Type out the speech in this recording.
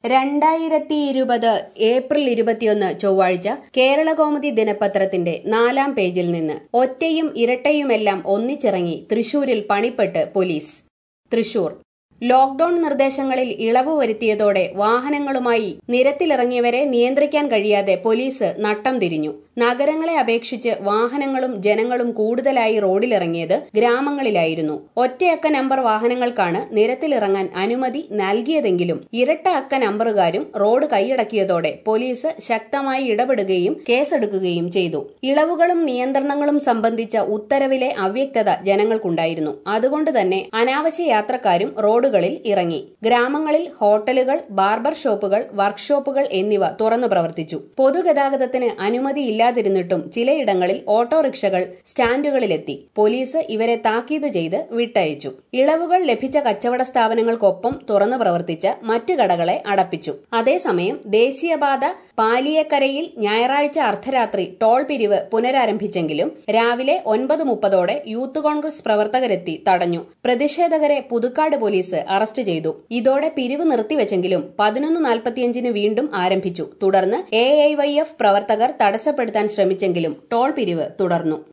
രണ്ടായിരത്തി ഇരുപത് ഏപ്രിൽ ഇരുപത്തിയൊന്ന് ചൊവ്വാഴ്ച കേരളകൗമുദി ദിനപത്രത്തിന്റെ നാലാം പേജിൽ നിന്ന് ഒറ്റയും ഇരട്ടയുമെല്ലാം ഒന്നിച്ചിറങ്ങി തൃശൂരിൽ പണിപ്പെട്ട് പോലീസ് തൃശൂർ ലോക്ഡൌൺ നിർദ്ദേശങ്ങളിൽ ഇളവ് വരുത്തിയതോടെ വാഹനങ്ങളുമായി നിരത്തിലിറങ്ങിയവരെ നിയന്ത്രിക്കാൻ കഴിയാതെ പോലീസ് നട്ടം തിരിഞ്ഞു നഗരങ്ങളെ അപേക്ഷിച്ച് വാഹനങ്ങളും ജനങ്ങളും കൂടുതലായി റോഡിലിറങ്ങിയത് ഗ്രാമങ്ങളിലായിരുന്നു ഒറ്റയക്ക നമ്പർ വാഹനങ്ങൾക്കാണ് നിരത്തിലിറങ്ങാൻ അനുമതി നൽകിയതെങ്കിലും ഇരട്ട അക്ക നമ്പറുകാരും റോഡ് കൈയടക്കിയതോടെ പോലീസ് ശക്തമായി ഇടപെടുകയും കേസെടുക്കുകയും ചെയ്തു ഇളവുകളും നിയന്ത്രണങ്ങളും സംബന്ധിച്ച ഉത്തരവിലെ അവ്യക്തത ജനങ്ങൾക്കുണ്ടായിരുന്നു അതുകൊണ്ട് തന്നെ അനാവശ്യ യാത്രക്കാരും റോഡുകളിൽ ഇറങ്ങി ഗ്രാമങ്ങളിൽ ഹോട്ടലുകൾ ബാർബർ ഷോപ്പുകൾ വർക്ക്ഷോപ്പുകൾ എന്നിവ തുറന്നു പ്രവർത്തിച്ചു പൊതുഗതാഗതത്തിന് അനുമതിയില്ലാതിരുന്നിട്ടും ചിലയിടങ്ങളിൽ ഓട്ടോറിക്ഷകൾ സ്റ്റാൻഡുകളിലെത്തി പോലീസ് ഇവരെ താക്കീത് ചെയ്ത് വിട്ടയച്ചു ഇളവുകൾ ലഭിച്ച കച്ചവട സ്ഥാപനങ്ങൾക്കൊപ്പം തുറന്നു പ്രവർത്തിച്ച മറ്റു കടകളെ അടപ്പിച്ചു അതേസമയം ദേശീയപാത പാലിയക്കരയിൽ ഞായറാഴ്ച അർദ്ധരാത്രി ടോൾ പിരിവ് പുനരാരംഭിച്ചെങ്കിലും രാവിലെ ഒൻപത് മുപ്പതോടെ യൂത്ത് കോൺഗ്രസ് പ്രവർത്തകരെത്തി തടഞ്ഞു പ്രതിഷേധകരെ പുതുക്കാട് പോലീസ് അറസ്റ്റ് ചെയ്തു ഇതോടെ പിരിവ് നിർത്തിവെച്ചെങ്കിലും പതിനൊന്ന് നാൽപ്പത്തിയഞ്ചിന് വീണ്ടും ആരംഭിച്ചു തുടർന്ന് എ പ്രവർത്തകർ തടസ്സപ്പെടുത്താൻ ശ്രമിച്ചെങ്കിലും ടോൾ പിരിവ് തുടർന്നു